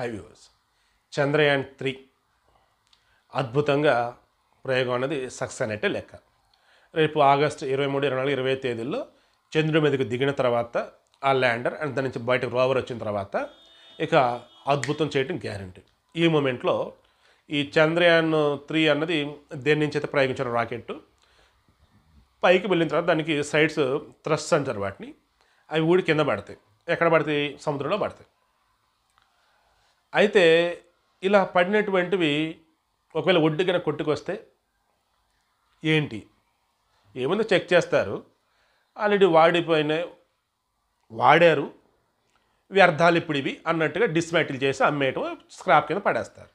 high viewers Chandrayaan three అద్భుతంగా ప్రయోగం అనేది సక్సెస్ అనేట్టే లెక్క రేపు ఆగస్టు ఇరవై మూడు ఇరవై నాలుగు ఇరవై తేదీల్లో చంద్రుడి మీదకి దిగిన తర్వాత ఆ ల్యాండర్ అండ్ దాని నుంచి బయటకు రోవర్ వచ్చిన తర్వాత ఇక అద్భుతం చేయటం గ్యారంటీ ఈ మూమెంట్లో ఈ చంద్రయాన్ త్రీ అన్నది దేని నుంచి అయితే ప్రయోగించిన రాకెట్ పైకి వెళ్ళిన తర్వాత దానికి సైడ్స్ థ్రస్ట్ అంటారు వాటిని అవి ఊడి కింద పడతాయి ఎక్కడ పడతాయి సముద్రంలో పడతాయి అయితే ఇలా పడినటువంటివి ఒకవేళ ఒడ్డుగిన కొట్టుకొస్తే ఏంటి ఏముందో చెక్ చేస్తారు ఆల్రెడీ వాడిపోయిన వాడారు వ్యర్థాలు ఇప్పుడు ఇవి అన్నట్టుగా డిస్మాటిల్ చేసి అమ్మేయటం స్క్రాప్ కింద పడేస్తారు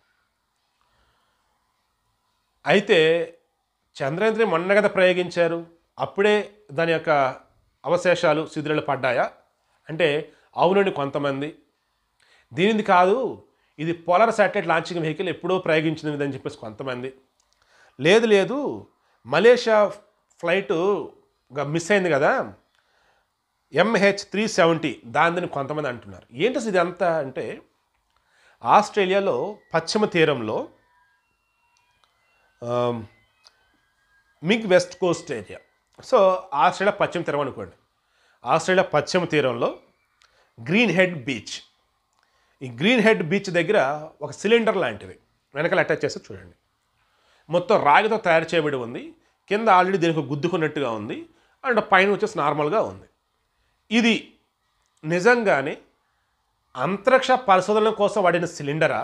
అయితే చంద్రయంత్రి మొన్న కదా ప్రయోగించారు అప్పుడే దాని యొక్క అవశేషాలు శిథిలాలు పడ్డాయా అంటే అవునండి కొంతమంది దీనిది కాదు ఇది పోలార్ శాటిలైట్ లాంచింగ్ వెహికల్ ఎప్పుడో ప్రయోగించినది అని చెప్పేసి కొంతమంది లేదు లేదు మలేషియా ఫ్లైట్ మిస్ అయింది కదా ఎంహెచ్ త్రీ సెవెంటీ దానిని కొంతమంది అంటున్నారు ఏంటి అసలు ఇదంతా అంటే ఆస్ట్రేలియాలో పశ్చిమ తీరంలో ఆమ్, మిగ్ west coast area so Australia పశ్చిమ తీరం అనుకోండి ఆస్ట్రేలియా పశ్చిమ తీరంలో గ్రీన్ హెడ్ బీచ్ ఈ గ్రీన్ హెడ్ బీచ్ దగ్గర ఒక సిలిండర్ లాంటిది వెనకాల అటాచ్ చేస్తే చూడండి మొత్తం రాగితో తయారు చేయబడి ఉంది కింద ఆల్రెడీ దీనికి గుద్దుకున్నట్టుగా ఉంది అండ్ పైన వచ్చేసి నార్మల్గా ఉంది ఇది నిజంగానే అంతరిక్ష పరిశోధనల కోసం వాడిన సిలిండరా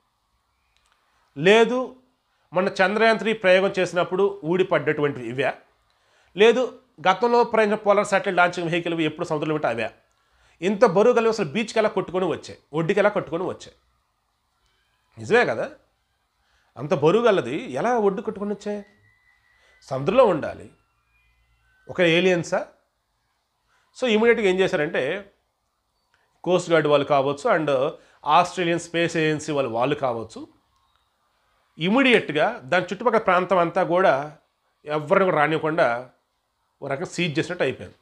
లేదు మొన్న చంద్రయాన్ త్రీ ప్రయోగం చేసినప్పుడు ఊడిపడ్డటువంటి ఇవే లేదు గతంలో ప్రయాణ పోలార్ శాటిలైట్ లాంచింగ్ వెహికల్ ఎప్పుడు సముద్రంలో ఉంటే అవే ఇంత బరువు కలిగి అసలు బీచ్కి ఎలా కొట్టుకొని వచ్చాయి ఒడ్డుకి ఎలా కొట్టుకొని వచ్చాయి నిజమే కదా అంత బరువు గలది ఎలా ఒడ్డు కొట్టుకొని వచ్చాయి సముద్రంలో ఉండాలి ఒక ఏలియన్సా సో ఇమీడియట్గా ఏం చేశారంటే కోస్ట్ గార్డ్ వాళ్ళు కావచ్చు అండ్ ఆస్ట్రేలియన్ స్పేస్ ఏజెన్సీ వాళ్ళు వాళ్ళు కావచ్చు ఇమీడియట్గా దాని చుట్టుపక్కల ప్రాంతం అంతా కూడా ఎవరిని కూడా రానివ్వకుండా ఒక రకంగా సీజ్ చేసినట్టు అయిపోయింది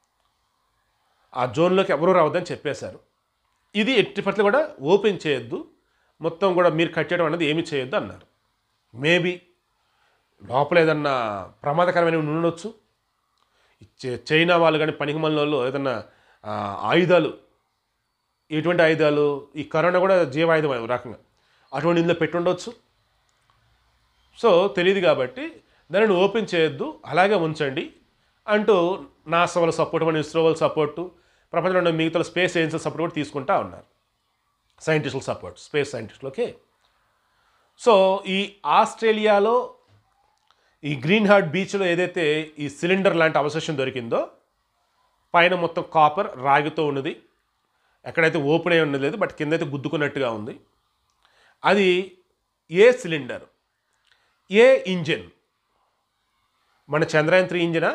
ఆ జోన్లోకి ఎవరూ రావద్దని చెప్పేశారు ఇది ఎట్టి పట్ల కూడా ఓపెన్ చేయొద్దు మొత్తం కూడా మీరు కట్టడం అనేది ఏమీ చేయొద్దు అన్నారు మేబీ లోపల ఏదన్నా ప్రమాదకరమైన ఉండొచ్చు ఈ చై- చైనా వాళ్ళు కానీ పనికి వాళ్ళు ఏదన్నా ఆ, ఆయుధాలు ఎటువంటి ఆయుధాలు ఈ కరోనా కూడా జీవాయుధం ఒక రకంగా అటువంటి ఇందులో పెట్టుండొచ్చు సో తెలియదు కాబట్టి దానిని ఓపెన్ చేయొద్దు అలాగే ఉంచండి అంటూ నాసా వాళ్ళ సపోర్ట్ మన ఇస్రో వాళ్ళ సపోర్టు ప్రపంచంలో ఉన్న మిగతా స్పేస్ ఏజెన్సీ సపోర్ట్ కూడా తీసుకుంటా ఉన్నారు సైంటిస్టుల సపోర్ట్ స్పేస్ సైంటిస్టులకి సో ఈ ఆస్ట్రేలియాలో ఈ గ్రీన్ హార్ట్ బీచ్లో ఏదైతే ఈ సిలిండర్ లాంటి అవశేషం దొరికిందో పైన మొత్తం కాపర్ రాగితో ఉన్నది ఎక్కడైతే ఓపెన్ అయి ఉన్నది లేదు బట్ కింద అయితే గుద్దుకున్నట్టుగా ఉంది అది ఏ సిలిండర్ ఏ ఇంజిన్ మన చంద్రయాన్ త్రీ ఇంజినా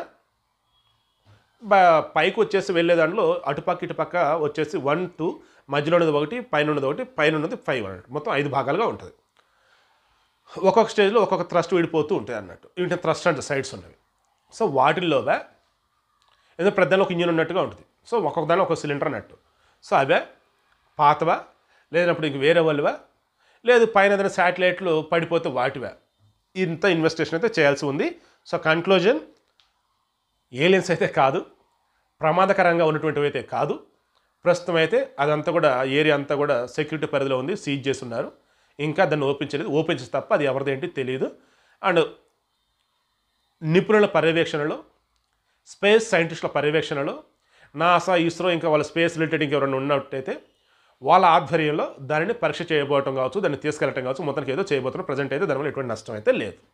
బ- పైకి వచ్చేసి వెళ్ళే దాంట్లో అటుపక్క ఇటుపక్క వచ్చేసి వన్ టూ మధ్యలో ఉన్నది ఒకటి పైన ఉన్నది ఒకటి పైన ఉన్నది ఫైవ్ అన్నట్టు మొత్తం ఐదు భాగాలుగా ఉంటుంది ఒక్కొక్క స్టేజ్లో ఒక్కొక్క థ్రస్ట్ విడిపోతూ ఉంటాయి అన్నట్టు వీటిని థ్రస్ట్ అంటే సైడ్స్ ఉన్నవి సో వాటిల్లోవే ఏదో ప్రధాన ఒక ఇంజిన్ ఉన్నట్టుగా ఉంటుంది సో ఒక్కొక్క దానిలో ఒక సిలిండర్ అన్నట్టు సో అవే పాతవా లేనప్పుడు ఇంక వేరే వాళ్ళవా లేదు పైన ఏదైనా శాటిలైట్లు పడిపోతే వాటివే ఇంత ఇన్వెస్టిగేషన్ అయితే చేయాల్సి ఉంది సో కన్క్లూజన్ ఏలియన్స్ అయితే కాదు ప్రమాదకరంగా ఉన్నటువంటివి అయితే కాదు ప్రస్తుతం అయితే అదంతా కూడా ఏరియా అంతా కూడా సెక్యూరిటీ పరిధిలో ఉంది సీజ్ చేస్తున్నారు ఇంకా దాన్ని ఓపెన్ చేయలేదు ఓపెన్ చేసి తప్ప అది ఎవరిది ఏంటి తెలియదు అండ్ నిపుణుల పర్యవేక్షణలో స్పేస్ సైంటిస్టుల పర్యవేక్షణలో నాసా ఇస్రో ఇంకా వాళ్ళ స్పేస్ రిలేటెడ్ ఇంకెవరైనా ఉన్నట్టయితే వాళ్ళ ఆధ్వర్యంలో దానిని పరీక్ష చేయబోవటం కావచ్చు దాన్ని తీసుకెళ్ళటం కావచ్చు మొత్తానికి ఏదో చేయబోతున్నారు ప్రజెంట్ అయితే దానివల్ల ఎటువంటి నష్టం అయితే లేదు